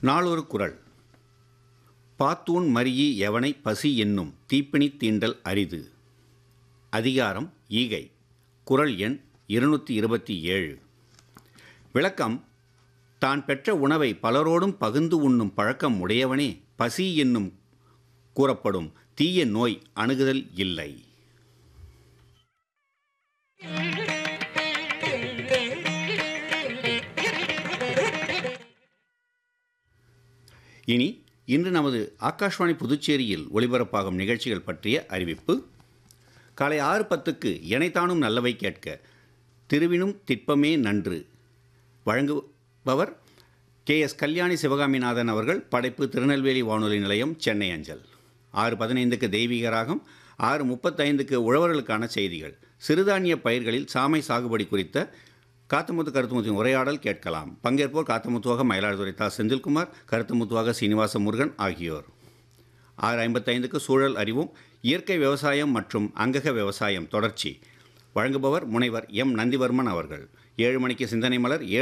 நாளொரு குறள் பாத்தூன் மரியி எவனை பசி என்னும் தீப்பிணி தீண்டல் அரிது அதிகாரம் ஈகை குறள் எண் இருநூற்றி இருபத்தி ஏழு விளக்கம் தான் பெற்ற உணவை பலரோடும் பகிர்ந்து உண்ணும் பழக்கம் உடையவனே பசி என்னும் கூறப்படும் தீய நோய் அணுகுதல் இல்லை இனி இன்று நமது ஆகாஷ்வாணி புதுச்சேரியில் ஒளிபரப்பாகும் நிகழ்ச்சிகள் பற்றிய அறிவிப்பு காலை ஆறு பத்துக்கு இணைத்தானும் நல்லவை கேட்க திருவினும் திட்பமே நன்று வழங்குபவர் கே எஸ் கல்யாணி சிவகாமிநாதன் அவர்கள் படைப்பு திருநெல்வேலி வானொலி நிலையம் சென்னை அஞ்சல் ஆறு பதினைந்துக்கு தெய்வீக ராகம் ஆறு முப்பத்தைந்துக்கு உழவர்களுக்கான செய்திகள் சிறுதானிய பயிர்களில் சாமை சாகுபடி குறித்த காத்தமுத்து கருத்துமுத்தின் உரையாடல் கேட்கலாம் பங்கேற்போர் காத்தமுத்துவாக மயிலாடுதுறை தா செந்தில்குமார் கருத்துமுத்துவாக சீனிவாச முருகன் ஆகியோர் ஆறு ஐம்பத்தைந்துக்கு சூழல் அறிவும் இயற்கை விவசாயம் மற்றும் அங்கக விவசாயம் தொடர்ச்சி வழங்குபவர் முனைவர் எம் நந்திவர்மன் அவர்கள் ஏழு மணிக்கு சிந்தனை மலர் ஏழு